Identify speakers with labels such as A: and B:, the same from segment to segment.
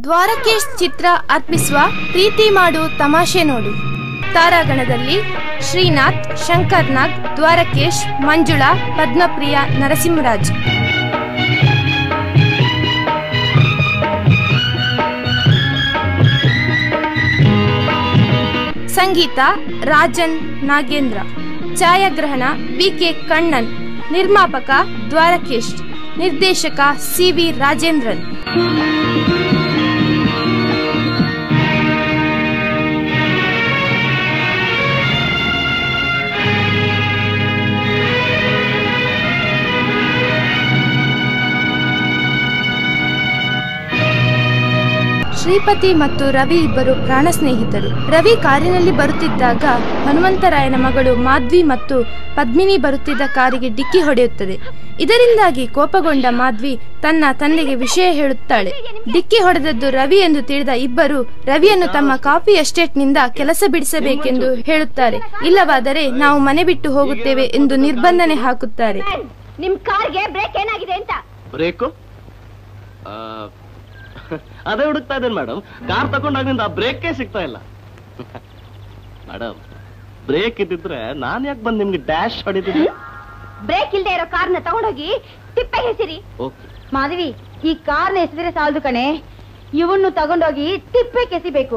A: ದ್ವಾರಕೇಶ್ ಚಿತ್ರ ಅರ್ಪಿಸುವ ಪ್ರೀತಿ ಮಾಡು ತಮಾಷೆ ನೋಡು ತಾರಾಗಣದಲ್ಲಿ ಶ್ರೀನಾಥ್ ಶಂಕರ್ನಾಗ್ ದ್ವಾರಕೇಶ್ ಮಂಜುಳಾ ಪದ್ಮಪ್ರಿಯ ನರಸಿಂಹರಾಜ್ ಸಂಗೀತ ರಾಜನ್ ನಾಗೇಂದ್ರ ಛಾಯಾಗ್ರಹಣ ಬಿಕೆ ಕಣ್ಣನ್ ನಿರ್ಮಾಪಕ ದ್ವಾರಕೇಶ್ ನಿರ್ದೇಶಕ ಸಿ ವಿ ರಾಜೇಂದ್ರನ್ ಶ್ರೀಪತಿ ಮತ್ತು ರವಿ ಇಬ್ಬರು ಪ್ರಾಣ ಸ್ನೇಹಿತರು ರವಿ ಕಾರಿನಲ್ಲಿ ಬರುತ್ತಿದ್ದಾಗ ಹನುಮಂತರಾಯನ ಮಗಳು ಮಾಧ್ವಿ ಮತ್ತು ಪದ್ಮಿನಿ ಬರುತ್ತಿದ್ದ ಕಾರಿಗೆ ಡಿಕ್ಕಿ ಹೊಡೆಯುತ್ತದೆ ಇದರಿಂದಾಗಿ ಕೋಪಗೊಂಡ ಮಾಧ್ವಿ ತನ್ನ ತಂದೆಗೆ ವಿಷಯ ಹೇಳುತ್ತಾಳೆ ಡಿಕ್ಕಿ ಹೊಡೆದದ್ದು ರವಿ ಎಂದು ತಿಳಿದ ಇಬ್ಬರು ರವಿಯನ್ನು ತಮ್ಮ ಕಾಫಿ ಎಸ್ಟೇಟ್ನಿಂದ ಕೆಲಸ ಬಿಡಿಸಬೇಕೆಂದು ಹೇಳುತ್ತಾರೆ ಇಲ್ಲವಾದರೆ ನಾವು ಮನೆ ಬಿಟ್ಟು ಹೋಗುತ್ತೇವೆ ಎಂದು ನಿರ್ಬಂಧನೆ ಹಾಕುತ್ತಾರೆ
B: ನಿಮ್ ಕಾರ್ಗೆ ಬ್ರೇಕ್ ಏನಾಗಿದೆ ಅಂತ
C: ಬ್ರೇಕು ಆ, ಅದೇ ಹುಡುಕ್ತಾ ಇದ್ದೇನೆ ಮೇಡಮ್ ಕಾರ್ ತಗೊಂಡಾಗಿಂದ ಬ್ರೇಕೇ ಸಿಗ್ತಾ ಇಲ್ಲ ಮೇಡಮ್ ಬ್ರೇಕ್ ಇದ್ದಿದ್ರೆ ನಾನ್ ಯಾಕೆ ಬಂದು ನಿಮ್ಗೆ ಡ್ಯಾಶ್ ಹೊಡಿತಿದ್ದೆ
B: ಬ್ರೇಕ್ ಇಲ್ದೇ ಇರೋ ಕಾರ್ನ ತಗೊಂಡೋಗಿ ತಿಪ್ಪೆ ಹೆಸಿರಿ
C: ಓಕೆ
B: ಮಾಧವಿ ಈ ಕಾರ್ನ ಎಸೆದ್ರೆ ಸಾಲದು ಕಣೆ ಇವನ್ನು ತಗೊಂಡೋಗಿ ತಿಪ್ಪೆ ಕೆಸಿಬೇಕು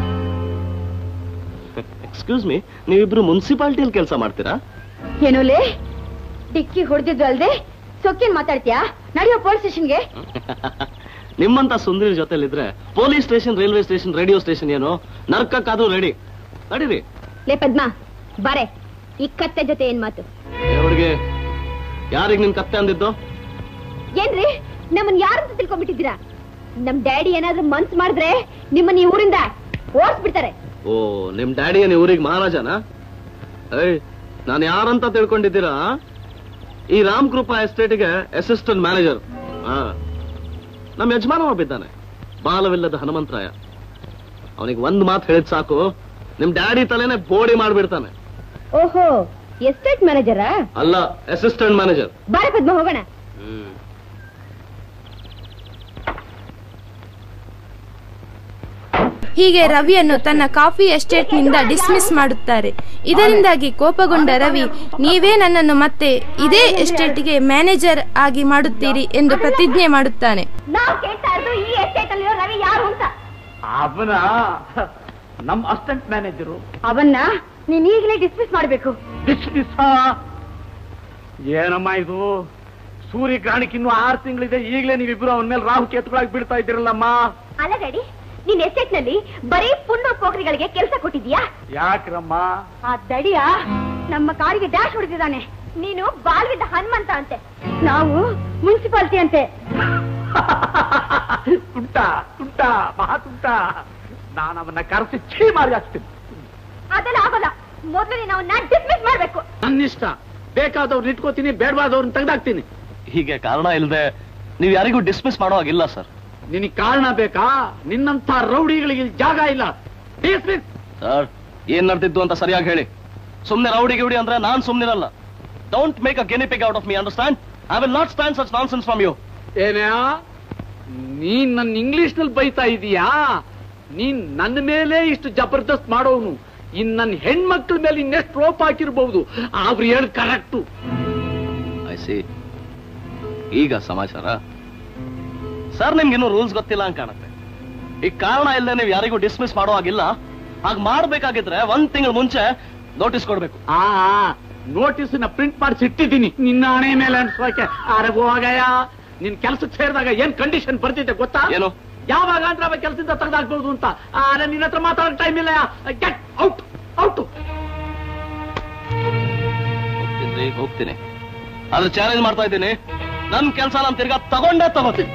C: ಎಕ್ಸ್ಕ್ಯೂಸ್ ಮೀ ನೀವಿಬ್ರು ಮುನ್ಸಿಪಾಲ್ಟಿಯಲ್ಲಿ ಕೆಲಸ ಮಾಡ್ತೀರಾ
B: ಏನೂಲೆ ಡಿಕ್ಕಿ ಹೊಡೆದಿದ್ದು ಅಲ್ದೆ ಸೊಕ್ಕೇನ್ ಮಾತಾಡ್ತೀಯಾ ನಡೆಯೋ ಪೊಲೀಸ್ ಸ್ಟೇಷನ್ಗೆ
C: ನಿಮ್ಮಂತ ಸುಂದರಿ ಜೊತೆಲಿದ್ರೆ police station railway station radio station ಏನು ನರ್ಕಕ್ಕಾದ್ರೂ ರೆಡಿ ನಡೀರಿ
B: ಲೇ ಪದ್ಮಾ ಬಾರೆ ಈ ಕತ್ತೆ ಜೊತೆ ಏನ್ ಮಾತು
C: ಹುಡುಗಿ ಯಾರಿಗೆ ನಿನ್ ಕತ್ತೆ ಅಂದಿದ್ದು
B: ಏನ್ರಿ ನಮ್ಮನ್ ಯಾರಂತ ತಿಳ್ಕೊಂಡ್ಬಿಟ್ಟಿದ್ದೀರಾ ನಮ್ ಡ್ಯಾಡಿ ಏನಾದ್ರೂ ಮನ್ಸ್ ಮಾಡಿದ್ರೆ ನಿಮ್ಮನ್ನ ಈ ಊರಿಂದ ಓಡಿಸ್ಬಿಡ್ತಾರೆ
C: ಓ ನಿಮ್ ಡ್ಯಾಡಿ ಏನ್ ಊರಿಗೆ ಮಹಾರಾಜನಾ ಏಯ್ ನಾನು ಯಾರಂತ ತಿಳ್ಕೊಂಡಿದ್ದೀರಾ ಈ ರಾಮ್ ಕೃಪಾ ಎಸ್ಟೇಟ್ಗೆ ಅಸಿಸ್ಟೆಂಟ್ ಮ್ಯಾನೇಜರ್ ಹಾ ನಮ್ಮ ಯಜಮಾನ ಒಬ್ಬಿದ್ದಾನೆ ಬಾಲವಿಲ್ಲದ ಹನುಮಂತರಾಯ ಅವನಿಗೆ ಒಂದ್ ಮಾತು ಹೇಳಿದ್ ಸಾಕು ನಿಮ್ ಡ್ಯಾಡಿ ತಲೆನೆ ಬೋಡಿ ಮಾಡ್ಬಿಡ್ತಾನೆ
B: ಓಹೋ ಎಸ್ಟೇಟ್ ಮ್ಯಾನೇಜರಾ
C: ಅಲ್ಲ ಅಸಿಸ್ಟೆಂಟ್ ಮ್ಯಾನೇಜರ್
B: ಬಾರೆ ಪದ್ಮ ಹೋಗೋಣ
A: ಹೀಗೆ ರವಿಯನ್ನು ತನ್ನ ಕಾಫಿ ಎಸ್ಟೇಟ್ನಿಂದ ಡಿಸ್ಮಿಸ್ ಮಾಡುತ್ತಾರೆ ಇದರಿಂದಾಗಿ ಕೋಪಗೊಂಡ ರವಿ ನೀವೇ ನನ್ನನ್ನು ಮತ್ತೆ ಇದೇ ಎಸ್ಟೇಟ್ಗೆ ಮ್ಯಾನೇಜರ್ ಆಗಿ ಮಾಡುತ್ತೀರಿ ಎಂದು ಪ್ರತಿಜ್ಞೆ ಮಾಡುತ್ತಾನೆ
B: ನಾವು ಕೇಳ್ತಾ ಇರೋದು ಈ ಎಸ್ಟೇಟ್ ಅಲ್ಲಿರೋ ರವಿ ಯಾರು ಅಂತ
D: ಅವನ ನಮ್ ಅಸಿಸ್ಟೆಂಟ್ ಮ್ಯಾನೇಜರು
B: ಅವನ್ನ ನೀನ್ ಈಗಲೇ ಡಿಸ್ಮಿಸ್ ಮಾಡ್ಬೇಕು
D: ದಿಸ ಏನಮ್ಮ ಇದು ಸೂರ್ಯಗ್ರಹಣಕ್ಕೆ ಇನ್ನು ಆರು ತಿಂಗಳಿದೆ ಈಗಲೇ ನೀವಿಬ್ರು ಅವನ ಮೇಲೆ ರಾಹು ಕೇತುಗಳಾಗಿ ಬೀಳ್ತಾ ಇದ್ದೀರಲ್ಲಮ್ಮ
B: ಅಲ್ಲ ಡ್ಯಾಡಿ ನಿನ್ ಎಸ್ಟೇಟ್ ನಲ್ಲಿ ಬರೀ ಪುಂಡು ಪೋಖ್ರಿಗಳಿಗೆ ಕೆಲಸ ಕೊಟ್ಟಿದ್ಯಾ
D: ಯಾಕ್ರಮ್ಮ
B: ಆ ದಡಿಯ ನಮ್ಮ ಕಾರಿಗೆ ಡ್ಯಾಶ್ ಹೊಡೆದಿದ್ದಾನೆ ನೀನು ಬಾಲ್ವಿದ್ದ ಹನುಮಂತ ಅಂತೆ ನಾವು ಮುನ್ಸಿಪಾಲಿಟಿ ಅಂತೆ
D: ತುಂಟ ತುಂಟ ಮಹಾ ತುಂಟ ನಾನು ಅವನ್ನ ಕರೆಸಿ ಛೀ ಮಾಡಿ ಹಾಕ್ತೀನಿ
B: ಅದೆಲ್ಲ ಆಗೋಲ್ಲ ಮೊದಲು ನೀನು ಅವನ್ನ ಡಿಸ್ಮಿಸ್ ಮಾಡ್ಬೇಕು
D: ನನ್ನಿಷ್ಟ ಬೇಕಾದವ್ರನ್ನ ಇಟ್ಕೋತೀನಿ ಬೇಡವಾದವ್ರನ್ನ ತೆಗ್ದಾಕ್ತೀನಿ
C: ಹೀಗೆ ಕಾರಣ ಇಲ್ಲದೆ ನೀವು ಯಾರಿಗೂ ಡಿಸ್ಮಿಸ್ ಮಾಡೋ ಹಾಗಿಲ್ಲ ಸರ್
D: ನಿನಗೆ ಕಾರಣ ಬೇಕಾ ನಿನ್ನಂತ ರೌಡಿಗಳಿಗೆ ಇಲ್ಲಿ ಜಾಗ ಇಲ್ಲ Dismiss.
C: ಸರ್ ಏನ್ ನಡೆದಿದ್ದು ಅಂತ ಸರಿಯಾಗಿ ಹೇಳಿ ಸುಮ್ನೆ ರೌಡಿ ಗಿೌಡಿ ಅಂದ್ರೆ ನಾನ್ ಸುಮ್ನಿರಲ್ಲ don't make a guinea pig out of me understand I will not stand such nonsense from you
D: ಏನೇ ನೀನ್ ನನ್ನ ಇಂಗ್ಲಿಷ್ ನಲ್ಲಿ ಬೈತಾ ಇದೀಯಾ ನೀನ್ ನನ್ನ ಮೇಲೆ ಇಷ್ಟು ಜಬರ್ದಸ್ತ್ ಮಾಡೋನು ಇನ್ ನನ್ನ ಹೆಣ್ಮಕ್ಳ ಮೇಲೆ ಇನ್ನೆಷ್ಟು ರೋಪ್ ಹಾಕಿರ್ಬಹುದು ಅವ್ರು ಹೇಳಿ ಕರೆಕ್ಟು
C: ಐ ಸಿ ಈಗ ಸಮಾಚಾರ ಸರ್ ನಿಮ್ಗೆ ಇನ್ನೂ ರೂಲ್ಸ್ ಗೊತ್ತಿಲ್ಲ ಅಂತ ಕಾಣುತ್ತೆ ಈ ಕಾರಣ ಇಲ್ಲದೆ ನೀವು ಯಾರಿಗೂ ಡಿಸ್ಮಿಸ್ ಮಾಡೋ ಹಾಗಿಲ್ಲ ಹಾಗೆ ಮಾಡ್ಬೇಕಾಗಿದ್ರೆ ಒಂದ್ ತಿಂಗಳ ಮುಂಚೆ ನೋಟಿಸ್ ಕೊಡ್ಬೇಕು
D: ಆ ನೋಟಿಸ್ ನ ಪ್ರಿಂಟ್ ಮಾಡಿಸಿ ಇಟ್ಟಿದ್ದೀನಿ ನಿನ್ನ ಹಣೆ ಮೇಲೆ ಅನ್ಸೋಕೆ ಅರೆ ಹೋಗಯ್ಯ ನಿನ್ ಕೆಲ್ಸಕ್ಕೆ ಸೇರಿದಾಗ ಏನ್ ಕಂಡೀಷನ್ ಬರ್ತಿದ್ದೆ ಗೊತ್ತಾ
C: ಏನು
D: ಯಾವಾಗ ಅಂದ್ರೆ ಅವ ಕೆಲಸದಿಂದ ತೆಗೆದಾಕ್ಬಹುದು ಅಂತ ಆದ್ರೆ ನಿನ್ನ ಹತ್ರ ಮಾತಾಡೋ ಟೈಮ್ ಇಲ್ಲ ಗೆಟ್ ಔಟ್ ಔಟ್
C: ಹೋಗ್ತೀನಿ ಹೋಗ್ತೀನಿ ಆದ್ರೆ ಚಾಲೆಂಜ್ ಮಾಡ್ತಾ ಇದ್ದೀನಿ ನನ್ ಕೆಲಸ ನಾನು ತಿರ್ಗಾ ತಗೊಂಡೇ ತಗೋತೀನಿ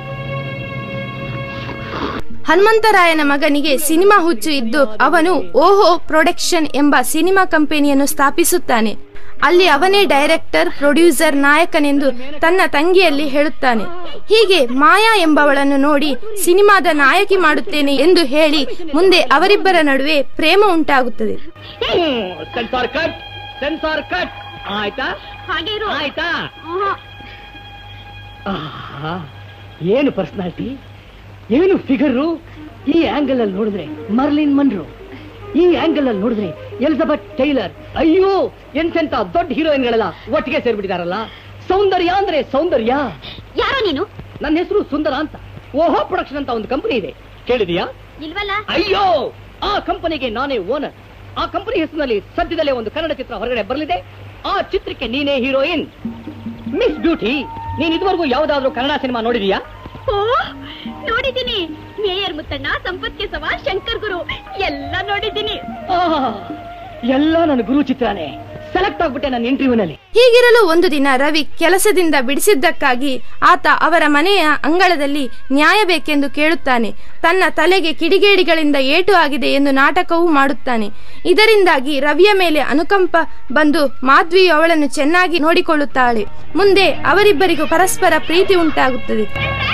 A: ಹನುಮಂತರಾಯನ ಮಗನಿಗೆ ಸಿನಿಮಾ ಹುಚ್ಚು ಇದ್ದು ಅವನು ಓಹೋ ಪ್ರೊಡಕ್ಷನ್ ಎಂಬ ಸಿನಿಮಾ ಕಂಪನಿಯನ್ನು ಸ್ಥಾಪಿಸುತ್ತಾನೆ ಅಲ್ಲಿ ಅವನೇ ಡೈರೆಕ್ಟರ್ ಪ್ರೊಡ್ಯೂಸರ್ ನಾಯಕನೆಂದು ತನ್ನ ತಂಗಿಯಲ್ಲಿ ಹೇಳುತ್ತಾನೆ ಹೀಗೆ ಮಾಯಾ ಎಂಬವಳನ್ನು ನೋಡಿ ಸಿನಿಮಾದ ನಾಯಕಿ ಮಾಡುತ್ತೇನೆ ಎಂದು ಹೇಳಿ ಮುಂದೆ ಅವರಿಬ್ಬರ ನಡುವೆ ಪ್ರೇಮ ಉಂಟಾಗುತ್ತದೆ
D: ಸೆನ್ಸಾರ್ ಕಟ್ ಸೆನ್ಸಾರ್ ಕಟ್ ಆಯ್ತಾ
B: ಹಾಗೆ ಇರು
D: ಆಯ್ತಾ ಏನು ಪರ್ಸನಾಲಿಟಿ
E: ಏನು ಫಿಗರು ಈ ಆಂಗಲ್ ಅಲ್ಲಿ ನೋಡಿದ್ರೆ ಮರ್ಲಿನ್ ಮನ್ರು ಈ ಆಂಗಲ್ ಅಲ್ಲಿ ನೋಡಿದ್ರೆ ಎಲಿಜಬೆತ್ ಟೈಲರ್ ಅಯ್ಯೋ ಎಂತೆಂತ ದೊಡ್ಡ ಹೀರೋಯಿನ್ಗಳೆಲ್ಲ ಒಟ್ಟಿಗೆ ಸೇರ್ಬಿಟ್ಟಿದಾರಲ್ಲ ಸೌಂದರ್ಯ ಅಂದ್ರೆ ಸೌಂದರ್ಯ
B: ಯಾರೋ ನೀನು
E: ನನ್ನ ಹೆಸರು ಸುಂದರ ಅಂತ ಓಹೋ ಪ್ರೊಡಕ್ಷನ್ ಅಂತ ಒಂದು ಕಂಪನಿ ಇದೆ ಕೇಳಿದೀಯಾ
B: ಇಲ್ವಲ್ಲ
E: ಅಯ್ಯೋ ಆ ಕಂಪನಿಗೆ ನಾನೇ ಓನರ್ ಆ ಕಂಪನಿ ಹೆಸರಿನಲ್ಲಿ ಸದ್ಯದಲ್ಲೇ ಒಂದು ಕನ್ನಡ ಚಿತ್ರ ಹೊರಗಡೆ ಬರಲಿದೆ ಆ ಚಿತ್ರಕ್ಕೆ ನೀನೇ ಹೀರೋಯಿನ್ ಮಿಸ್ ಬ್ಯೂಟಿ ನೀನ್ ಇದುವರೆಗೂ ಯಾವ್ದಾದ್ರು ಕನ್ನಡ ಸಿನಿಮಾ ನೋಡಿದೀಯಾ
B: ಓ ನೋಡಿದ್ದೀನಿ ಮೇಯರ್ ಮುತ್ತಣ್ಣ ಸಂಪತ್ ಕೇಸವ ಶಂಕರ್ ಗುರು ಎಲ್ಲ ನೋಡಿದ್ದೀನಿ
E: ಆಹ್, ಎಲ್ಲ ನನ್ನ ಗುರು ಚಿತ್ರನೇ ಸೆಲೆಕ್ಟ್ ಆಗ್ಬಿಟ್ಟೆ ನನ್ನ ಇಂಟರ್ವ್ಯೂನಲ್ಲಿ
A: ಹೀಗಿರಲು ಒಂದು ದಿನ ರವಿ ಕೆಲಸದಿಂದ ಬಿಡಿಸಿದ್ದಕ್ಕಾಗಿ ಆತ ಅವರ ಮನೆಯ ಅಂಗಳದಲ್ಲಿ ನ್ಯಾಯ ಬೇಕೆಂದು ಕೇಳುತ್ತಾನೆ ತನ್ನ ತಲೆಗೆ ಕಿಡಿಗೇಡಿಗಳಿಂದ ಏಟು ಆಗಿದೆ ಎಂದು ನಾಟಕವೂ ಮಾಡುತ್ತಾನೆ ಇದರಿಂದಾಗಿ ರವಿಯ ಮೇಲೆ ಅನುಕಂಪ ಬಂದು ಮಾಧ್ವಿ ಅವಳನ್ನು ಚೆನ್ನಾಗಿ ನೋಡಿಕೊಳ್ಳುತ್ತಾಳೆ ಮುಂದೆ ಅವರಿಬ್ಬರಿಗೂ ಪರಸ್ಪರ ಪ್ರೀತಿ ಉಂಟಾಗುತ್ತದೆ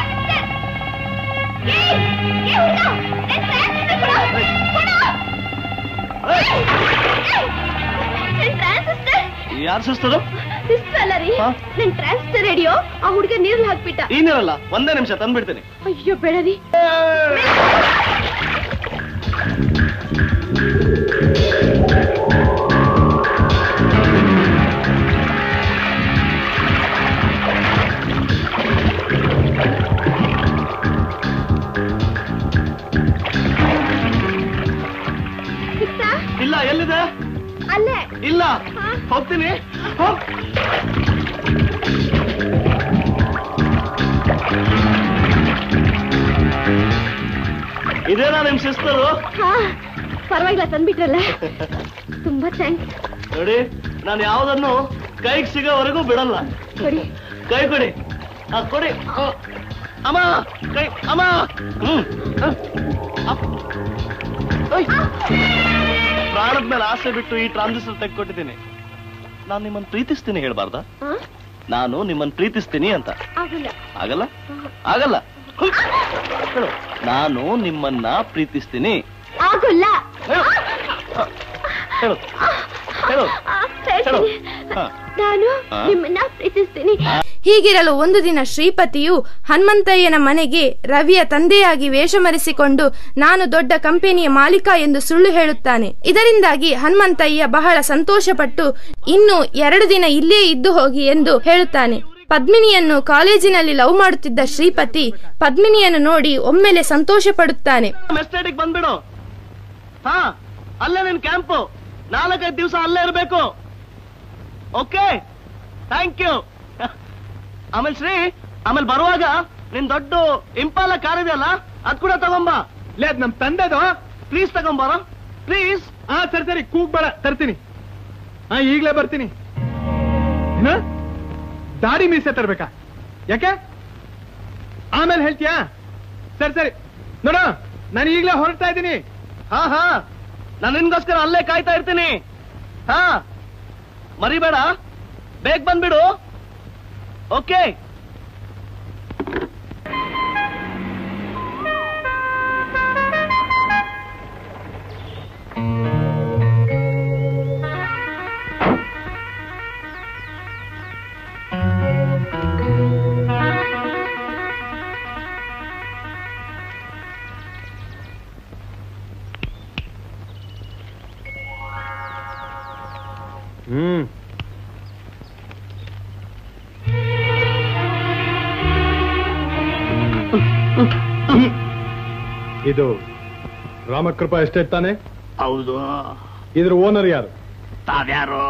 C: ಯಾರ್ ಸಿಸ್ಟರು
B: ಅಲ್ಲ ರೀ
C: ಹಾ?
B: ನನ್ ಟ್ರಾನ್ಸ್ಫರ್ ರೇಡಿಯೋ ಆ ಹುಡುಗ ನೀರ್ಲಿ ಹಾಕ್ಬಿಟ್ಟ
C: ಏನಿರಲ್ಲ ಒಂದೇ ನಿಮಿಷ ತಂದ್ಬಿಡ್ತೀನಿ
B: ಅಯ್ಯೋ ಬೇಡ ರೀ ಸಿಕ್ತಾ?
C: ಇಲ್ಲ ಎಲ್ಲಿದೆ
B: ಅಲ್ಲೇ
C: ಇಲ್ಲ
B: ಹಾ?
C: ಹೋಗ್ತೀನಿ ಹೋಗ್. ಇದೇನಾ ನಿಮ್ ಸಿಸ್ಟರು
B: ಹಾ ಪರವಾಗಿಲ್ಲ ತಂದ್ಬಿಟ್ರಲ್ಲ ತುಂಬಾ ಥ್ಯಾಂಕ್ಸ್
C: ನೋಡಿ ನಾನು ಯಾವ್ದನ್ನು ಕೈಗೆ ಸಿಗೋವರೆಗೂ ಬಿಡಲ್ಲ
B: ಕೊಡಿ
C: ಕೈ ಕೊಡಿ ಆ, ಕೊಡಿ ಆ, ಅಮ್ಮ ಕೈ ಅಮ್ಮ ಹ್ಮ್ ಹ. ಅಪ್. ಐ. ಪ್ರಾಣದ ಮೇಲೆ ಆಸೆ ಬಿಟ್ಟು ಈ ಟ್ರಾನ್ಸಿಸ್ಟರ್ ತೆಗ್ಕೊಟ್ಟಿದ್ದೀನಿ ನಾನು ನಿಮ್ಮನ್ನ ಪ್ರೀತಿಸ್ತೀನಿ ಹೇಳ್ಬಾರ್ದ
B: ಹಾ
C: ನಾನು ನಿಮ್ಮನ್ನ ಪ್ರೀತಿಸ್ತೀನಿ ಅಂತ
B: ಆಗಲ್ಲ
C: ಆಗಲ್ಲ ಆಗಲ್ಲ ಹೇಳು ನಾನು ನಿಮ್ಮನ್ನ ಪ್ರೀತಿಸ್ತೀನಿ
B: ಆಗೋಲ್ಲ
C: ಹೇಳು ಹ. ಹೇಳು ಹೇಳು
B: ಆ, ಹೇಳ್ತೀನಿ.
C: ಹಾ.
B: ನಾನು
C: ಹಾ?
B: ನಿಮ್ಮನ್ನ ಪ್ರೀತಿಸ್ತೀನಿ
A: ಹೀಗಿರಲು ಒಂದು ದಿನ ಶ್ರೀಪತಿಯು ಹನುಮಂತಯ್ಯನ ಮನೆಗೆ ರವಿಯ ತಂದೆಯಾಗಿ ವೇಷಮರೆಸಿಕೊಂಡು ನಾನು ದೊಡ್ಡ ಕಂಪನಿಯ ಮಾಲೀಕ ಎಂದು ಸುಳ್ಳು ಹೇಳುತ್ತಾನೆ ಇದರಿಂದಾಗಿ ಹನುಮಂತಯ್ಯ ಬಹಳ ಸಂತೋಷಪಟ್ಟು ಇನ್ನು ಎರಡು ದಿನ ಇಲ್ಲೇ ಇದ್ದು ಹೋಗಿ ಎಂದು ಹೇಳುತ್ತಾನೆ ಪದ್ಮಿನಿಯನ್ನು ಕಾಲೇಜಿನಲ್ಲಿ ಲವ್ ಮಾಡುತ್ತಿದ್ದ ಶ್ರೀಪತಿ ಪದ್ಮಿನಿಯನ್ನು ನೋಡಿ ಒಮ್ಮೆಲೆ ಸಂತೋಷ ಪಡುತ್ತಾನೆ
C: ಎಸ್ಟೇಟಿಗೆ ಬಂದ್ಬಿಡು ಹಾ ಅಲ್ಲೇ ನಿನ್ ಕ್ಯಾಂಪು ನಾಲ್ಕೈದು ದಿವಸ ಅಲ್ಲೇ ಇರಬೇಕು ಓಕೆ ಥ್ಯಾಂಕ್ ಯು ಆಮೇಲೆ ಶ್ರೀ ಆಮೇಲೆ ಬರುವಾಗ ನಿನ್ ದೊಡ್ಡ ಇಂಪಾಲ ಕಾರ್ ಇದೆಯಲ್ಲ ಅದ್ ಕೂಡ ತಗೊಂಬ
F: ಲೇ ಅದ್ ನಮ್ ತಂದೆದು
C: ಪ್ಲೀಸ್ ತಗೊಂಬಾರ ಪ್ಲೀಸ್
F: ಹಾ ಸರಿ ಸರಿ ಕೂಗ್ಬೇಡ ತರ್ತೀನಿ ಹಾ ಈಗ್ಲೇ ಬರ್ತೀನಿ ಏನ ದಾಡಿ ಮೀಸೆ ತರ್ಬೇಕಾ ಯಾಕೆ ಆಮೇಲೆ ಹೇಳ್ತೀಯಾ ಸರಿ ಸರಿ ನೋಡ ನಾನು ಈಗ್ಲೇ ಹೊರಡ್ತಾ ಇದ್ದೀನಿ
C: ಹಾ ಹಾ ನಾನು ನಿನ್ಗೋಸ್ಕರ ಅಲ್ಲೇ ಕಾಯ್ತಾ ಇರ್ತೀನಿ ಹಾ ಮರಿಬೇಡ ಬೇಗ ಬಂದ್ಬಿಡು ಓಕೆ
F: ಹ್ಮ್ ಇದು ರಾಮಕೃಪಾ ಎಸ್ಟೇಟ್ ತಾನೆ
C: ಹೌದು
F: ಇದ್ರ ಓನರ್ ಯಾರು
C: ತಾವ್ಯಾರು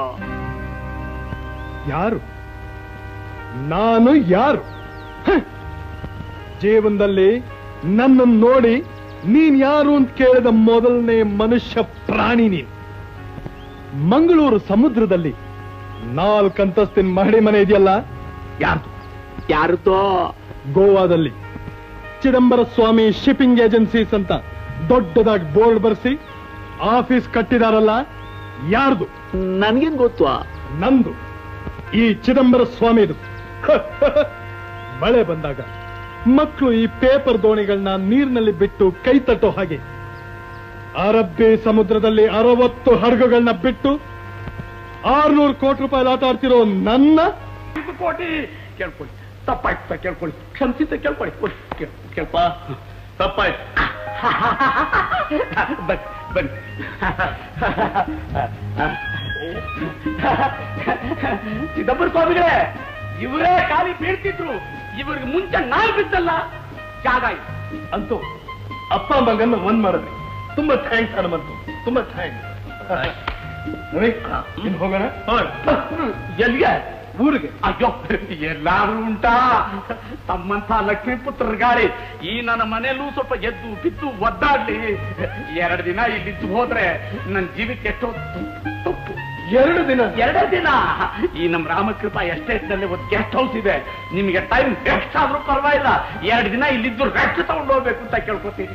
F: ಯಾರು ನಾನು ಯಾರು ಹ! ಜೀವನದಲ್ಲಿ ನನ್ನನ್ನು ನೋಡಿ ನೀನ್ ಯಾರು ಅಂತ ಕೇಳಿದ ಮೊದಲನೇ ಮನುಷ್ಯ ಪ್ರಾಣಿ ನೀನು ಮಂಗಳೂರು ಸಮುದ್ರದಲ್ಲಿ ನಾಲ್ಕಂತಸ್ತಿನ ಮಹಡಿ ಮನೆ ಇದೆಯಲ್ಲ ಯಾರ್ದು
D: ಯಾರ್ದೋ
F: ಗೋವಾದಲ್ಲಿ ಚಿದಂಬರ ಸ್ವಾಮಿ ಶಿಪ್ಪಿಂಗ್ ಏಜೆನ್ಸೀಸ್ ಅಂತ ದೊಡ್ಡದಾಗಿ ಬೋರ್ಡ್ ಬರ್ಸಿ ಆಫೀಸ್ ಕಟ್ಟಿದಾರಲ್ಲ ಯಾರ್ದು
D: ನನ್ಗೇನ್ ಗೊತ್ತು
F: ನಂದು ಈ ಚಿದಂಬರ ಸ್ವಾಮಿದು ಮಳೆ ಬಂದಾಗ ಮಕ್ಕಳು ಈ ಪೇಪರ್ ದೋಣಿಗಳನ್ನ ನೀರಿನಲ್ಲಿ ಬಿಟ್ಟು ಕೈ ತಟ್ಟೋ ಹಾಗೆ ಅರಬ್ಬಿ ಸಮುದ್ರದಲ್ಲಿ ಅರವತ್ತು ಹಡಗುಗಳನ್ನ ಬಿಟ್ಟು ಆರ್ನೂರು ಕೋಟಿ ರೂಪಾಯಿ ಆಟ ಆಡ್ತಿರೋ ನನ್ನ
D: ಕೋಟಿ ಕೇಳ್ಕೊಳ್ಳಿ ತಪ್ಪಾಯ್ತ ಕೇಳ್ಕೊಳ್ಳಿ ಕ್ಷಮಿಸಿದ್ದ ಕೇಳ್ಕೊಳ್ಳಿ ಕೇಳ್- ಕೇಳ್ಪ
C: ತಪ್ಪಾಯ್ತು
D: ಬನ್ನಿ ಬನ್ನಿ ಚಿದಂಬರ ಸ್ವಾಮಿಗಳೇ ಇವರೇ ಖಾಲಿ ಬೀಳ್ತಿದ್ರು ಇವ್ರಿಗೆ ಮುಂಚೆ ನಾಲ್ ಬಿದ್ದಲ್ಲ ಜಾಗ ಆಯ್ತು
C: ಅಂತೂ ಅಪ್ಪ ಮಗನ್ನ ಒಂದ್ ಮಾಡಿದ್ರಿ ತುಂಬಾ ಥ್ಯಾಂಕ್ಸ್ ಹನುಮಂತು ತುಂಬಾ ಥ್ಯಾಂಕ್ಸ್ ಇನ್ ಹೋಗೋಣ
D: ಎಲ್ಲಿಗೆ
C: ಊರಿಗೆ
D: ಅಯ್ಯೋ ಎಲ್ಲಾರು ಉಂಟಾ ತಮ್ಮಂತ ಲಕ್ಷ್ಮೀ ಪುತ್ರ ಗಾಳಿ ಈ ನನ್ನ ಮನೆಯಲ್ಲೂ ಸ್ವಲ್ಪ ಎದ್ದು ಬಿದ್ದು ಒದ್ದಾಡ್ಲಿ ಎರಡು ದಿನ ಇಲ್ಲಿದ್ದು ಹೋದ್ರೆ ನನ್ನ ಜೀವಕ್ಕೆ ಎಷ್ಟೋ ತಪ್ಪು
C: ಎರಡು ದಿನ
D: ಎರಡೇ ದಿನ ಈ ನಮ್ಮ ರಾಮಕೃಪಾ ಎಸ್ಟೇಟ್ ನಲ್ಲಿ ಒಂದು ಗೆಸ್ಟ್ ಹೌಸ್ ಇದೆ ನಿಮಗೆ ಟೈಮ್ ಎಷ್ಟಾದ್ರೂ ಪರವಾಗಿಲ್ಲ ಎರಡು ದಿನ ಇಲ್ಲಿದ್ದು ರೆಸ್ಟ್ ತಗೊಂಡು ಹೋಗ್ಬೇಕು ಅಂತ ಕೇಳ್ಕೊತೀನಿ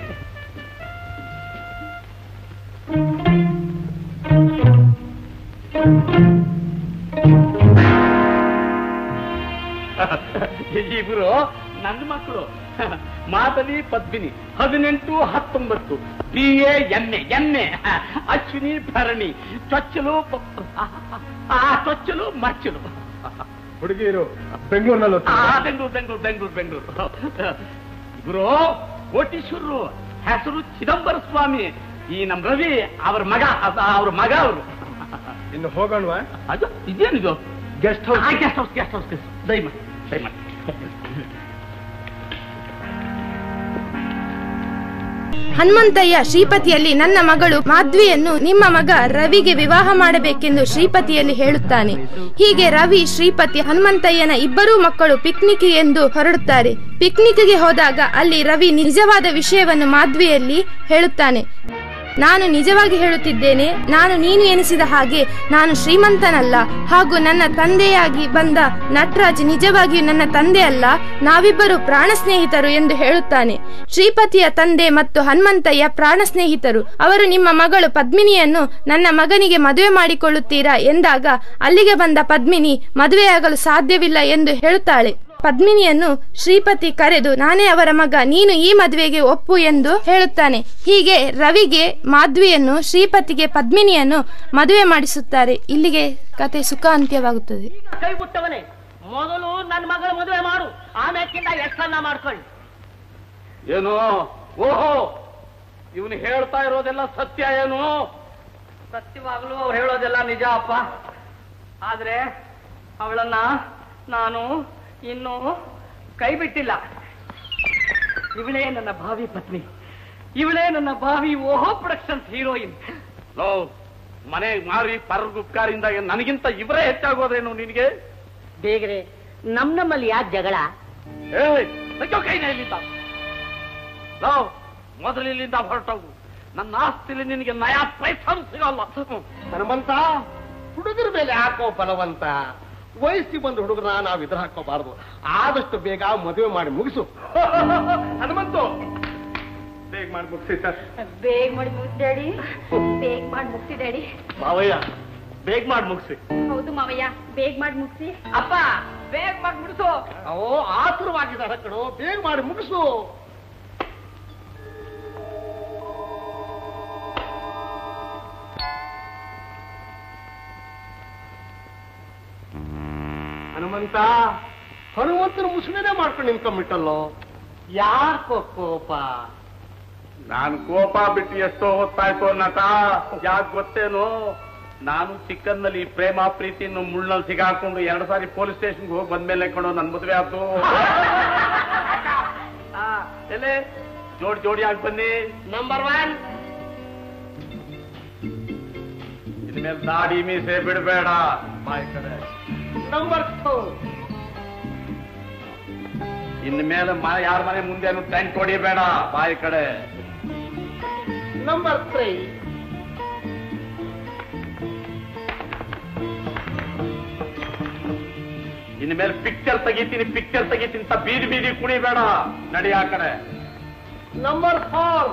D: ಇಬ್ರು ನನ್ನ ಮಕ್ಕಳು ಮಾದಲಿ ಪದ್ಮಿನಿ ಹದಿನೆಂಟು ಹತ್ತೊಂಬತ್ತು ಬಿ ಎ ಎನ್ನೆ ಎನ್ನೆ ಅಶ್ವಿನಿ ಭರಣಿ ಚೊಚ್ಚಲು ಪ- ಆ ಚೊಚ್ಚಲು ಮಚ್ಚಲು
C: ಹುಡುಗಿರು ಬೆಂಗಳೂರಿನಲ್ಲಿ
D: ಆ, ಬೆಂಗಳೂರು ಬೆಂಗಳೂರು ಬೆಂಗಳೂರು ಬೆಂಗಳೂರು ಇವರು ಕೋಟೀಶ್ವರರು ಹೆಸರು ಚಿದಂಬರ ಸ್ವಾಮಿ ಈ ನಮ್ ರವಿ ಅವ್ರ ಮಗ ಅದ- ಅವ್ರ ಮಗ ಅವರು
C: ಇನ್ನು ಹೋಗೋಣವಾ
D: ಅದು ಇದೇನಿದು
C: guest house
D: guest house guest house ದಯಮಾಡಿ ದಯಮಾಡಿ
A: ಹನುಮಂತಯ್ಯ ಶ್ರೀಪತಿಯಲ್ಲಿ ನನ್ನ ಮಗಳು ಮಾಧ್ವಿಯನ್ನು ನಿಮ್ಮ ಮಗ ರವಿಗೆ ವಿವಾಹ ಮಾಡಬೇಕೆಂದು ಶ್ರೀಪತಿಯಲ್ಲಿ ಹೇಳುತ್ತಾನೆ ಹೀಗೆ ರವಿ ಶ್ರೀಪತಿ ಹನುಮಂತಯ್ಯನ ಇಬ್ಬರೂ ಮಕ್ಕಳು ಪಿಕ್ನಿಕ್ ಎಂದು ಹೊರಡುತ್ತಾರೆ ಪಿಕ್ನಿಕ್ಗೆ ಹೋದಾಗ ಅಲ್ಲಿ ರವಿ ನಿಜವಾದ ವಿಷಯವನ್ನು ಮಾಧ್ವಿಯಲ್ಲಿ ಹೇಳುತ್ತಾನೆ ನಾನು ನಿಜವಾಗಿ ಹೇಳುತ್ತಿದ್ದೇನೆ ನಾನು ನೀನು ಎನಿಸಿದ ಹಾಗೆ ನಾನು ಶ್ರೀಮಂತನಲ್ಲ ಹಾಗೂ ನನ್ನ ತಂದೆಯಾಗಿ ಬಂದ ನಟರಾಜ್ ನಿಜವಾಗಿಯೂ ನನ್ನ ತಂದೆ ಅಲ್ಲ ನಾವಿಬ್ಬರು ಪ್ರಾಣ ಸ್ನೇಹಿತರು ಎಂದು ಹೇಳುತ್ತಾನೆ ಶ್ರೀಪತಿಯ ತಂದೆ ಮತ್ತು ಹನುಮಂತಯ್ಯ ಪ್ರಾಣ ಸ್ನೇಹಿತರು ಅವರು ನಿಮ್ಮ ಮಗಳು ಪದ್ಮಿನಿಯನ್ನು ನನ್ನ ಮಗನಿಗೆ ಮದುವೆ ಮಾಡಿಕೊಳ್ಳುತ್ತೀರಾ ಎಂದಾಗ ಅಲ್ಲಿಗೆ ಬಂದ ಪದ್ಮಿನಿ ಮದುವೆಯಾಗಲು ಸಾಧ್ಯವಿಲ್ಲ ಎಂದು ಹೇಳುತ್ತಾಳೆ ಪದ್ಮಿನಿಯನ್ನು ಶ್ರೀಪತಿ ಕರೆದು ನಾನೇ ಅವರ ಮಗ ನೀನು ಈ ಮದುವೆಗೆ ಒಪ್ಪು ಎಂದು ಹೇಳುತ್ತಾನೆ ಹೀಗೆ ರವಿಗೆ ಮಾಧ್ವಿಯನ್ನು ಶ್ರೀಪತಿಗೆ ಪದ್ಮಿನಿಯನ್ನು ಮದುವೆ ಮಾಡಿಸುತ್ತಾರೆ ಇಲ್ಲಿಗೆ ಕತೆ ಸುಖ ಅಂತ್ಯವಾಗುತ್ತದೆ
E: ಕೈ ಬಿಟ್ಟವನೇ ಮೊದಲು ನನ್ನ ಮಗಳ ಮದುವೆ ಮಾಡು ಆಮೇಕಿಂದ ಎಷ್ಟನ್ನ ಮಾಡ್ಕೊಳ್ಳಿ
D: ಏನು ಓಹೋ ಇವನು ಹೇಳ್ತಾ ಇರೋದೆಲ್ಲ ಸತ್ಯ ಏನು
E: ಸತ್ಯವಾಗ್ಲೂ ಅವ್ರು ಹೇಳೋದೆಲ್ಲ ನಿಜ ಅಪ್ಪ ಆದ್ರೆ ಅವಳನ್ನ ನಾನು ಇನ್ನು ಕೈ ಬಿಟ್ಟಿಲ್ಲ ಇವಳೇ ನನ್ನ ಭಾವಿ ಪತ್ನಿ ಇವಳೇ ನನ್ನ ಭಾವಿ ಓಹೋ ಪ್ರೊಡಕ್ಷನ್ಸ್ ಹೀರೋಯಿನ್
D: ಲೋ ಮನೆ ಮಾರಿ ಪರಗುಪ್ಕಾರಿಂದ ನನಗಿಂತ ಇವರೇ ಹೆಚ್ಚಾಗೋದೇನು ನಿನಗೆ
E: ಬೇಗ್ರೆ ನಮ್ ನಮ್ಮಲ್ಲಿ ಯಾಕೆ ಜಗಳ
D: ಏಯ್ ತೆಗ್ಯೋ ಕೈನ ಇಲ್ಲಿಂದ ಲೋ ಮೊದಲು ಇಲ್ಲಿಂದ ಹೊರಟೋಗು ನನ್ನ ಆಸ್ತಿಲಿ ನಿನಗೆ ನಯಾ ಪೈಸಾನು ಸಿಗಲ್ಲ
C: ಹನುಮಂತ ಹುಡುಗರ ಮೇಲೆ ಹಾಕೋ ಬಲವಂತ ವಯಸ್ಸಿಗೆ ಬಂದ ಹುಡುಗರ ನಾವು ಇದ್ರ ಹಾಕೋಬಾರ್ದು ಆದಷ್ಟು ಬೇಗ ಮದುವೆ ಮಾಡಿ ಮುಗಿಸು ಹನುಮಂತು ಬೇಗ ಮಾಡಿ ಮುಗಿಸಿ ಸರ್
B: ಬೇಗ ಮಾಡಿ ಮುಗಿಸಿ ಡ್ಯಾಡಿ ಬೇಗ ಮಾಡಿ ಮುಗಿಸಿ ಡ್ಯಾಡಿ
C: ಮಾವಯ್ಯ ಬೇಗ ಮಾಡಿ ಮುಗಿಸಿ
B: ಹೌದು ಮಾವಯ್ಯ ಬೇಗ ಮಾಡಿ ಮುಗಿಸಿ
E: ಅಪ್ಪ ಬೇಗ ಮಾಡ್ಬಿಡ್ಸು
C: ಅವು ಆತುರವಾಗಿದ್ದಾರೆ ಕಣೋ ಬೇಗ ಮಾಡಿ ಮುಗಿಸು ಹನುಮಂತ ಹನುಮಂತನ ಮುಸುಳಿನೇ ಮಾಡ್ಕೊಂಡು ನಿಂತ್ಕೊಂಡ್ಬಿಟ್ಟಲ್ಲೋ ಯಾಕೋ ಕೋಪ
D: ನಾನು ಕೋಪ ಬಿಟ್ಟು ಎಷ್ಟೋ ಹೊತ್ತಾಯ್ತು ನಟ ಯಾಕೆ ಗೊತ್ತೇನು ನಾನು ಚಿಕ್ಕಂದಲ್ಲಿ ಪ್ರೇಮ ಪ್ರೀತಿಯನ್ನು ಮುಳ್ಳಲ್ಲಿ ಸಿಗಾಕೊಂಡು ಎರಡು ಸಾರಿ ಪೊಲೀಸ್ ಸ್ಟೇಷನ್ಗೆ ಹೋಗಿ ಬಂದ್ಮೇಲೆ ಕಣೋ ನನ್ ಮದುವೆ ಆಯ್ತು ಆ, ಎಲೆ ಜೋಡಿ ಜೋಡಿ ಆಗಿ ಬನ್ನಿ
E: ನಂಬರ್ ಒನ್
D: ಇನ್ಮೇಲೆ ದಾಡಿ ಮೀಸೆ ಬಿಡಬೇಡ ಬಾಯ್ ಕಡೆ
C: ನಂಬರ್ ಟೂ
D: ಇನ್ಮೇಲೆ ಮ- ಯಾರ ಮನೆ ಮುಂದೆನು ಟೆಂಟ್ ಹೊಡಿಬೇಡ ಬಾಯಿ ಕಡೆ
C: ನಂಬರ್ ತ್ರೀ
D: ಇನ್ಮೇಲೆ ಪಿಕ್ಚರ್ ತೆಗಿತೀನಿ ಪಿಕ್ಚರ್ ತೆಗಿತೀನಿ ಅಂತ ಬೀದಿ ಬೀದಿ ಕುಣಿಬೇಡ ನಡಿ ಆ ಕಡೆ
C: ನಂಬರ್ ಫೋರ್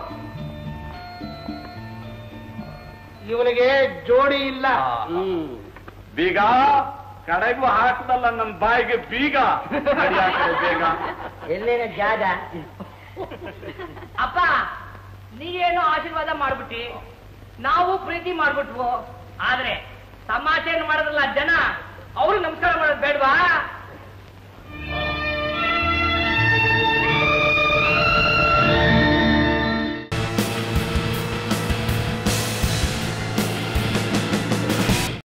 C: ಇವನಿಗೆ ಜೋಡಿ ಇಲ್ಲ ಹ್ಮ್
D: ಬೀಗ ಕಡೆಗೂ ಹಾಕದಲ್ಲ ನನ್ ಬಾಯಿಗೆ ಬೀಗ ನಡಿ ಆ ಕಡೆ ಬೇಗ
E: ಎಲ್ಲೇನ ಜಾಗ ಅಪ್ಪ ನೀವೇನೋ ಆಶೀರ್ವಾದ ಮಾಡ್ಬಿಟ್ಟಿ ನಾವು ಪ್ರೀತಿ ಮಾಡ್ಬಿಟ್ವು ಆದ್ರೆ ತಮಾಷೆಯನ್ನು ಮಾಡೋದಲ್ಲ ಜನ ಅವ್ರು ನಮಸ್ಕಾರ ಮಾಡೋದು ಬೇಡ್ವಾ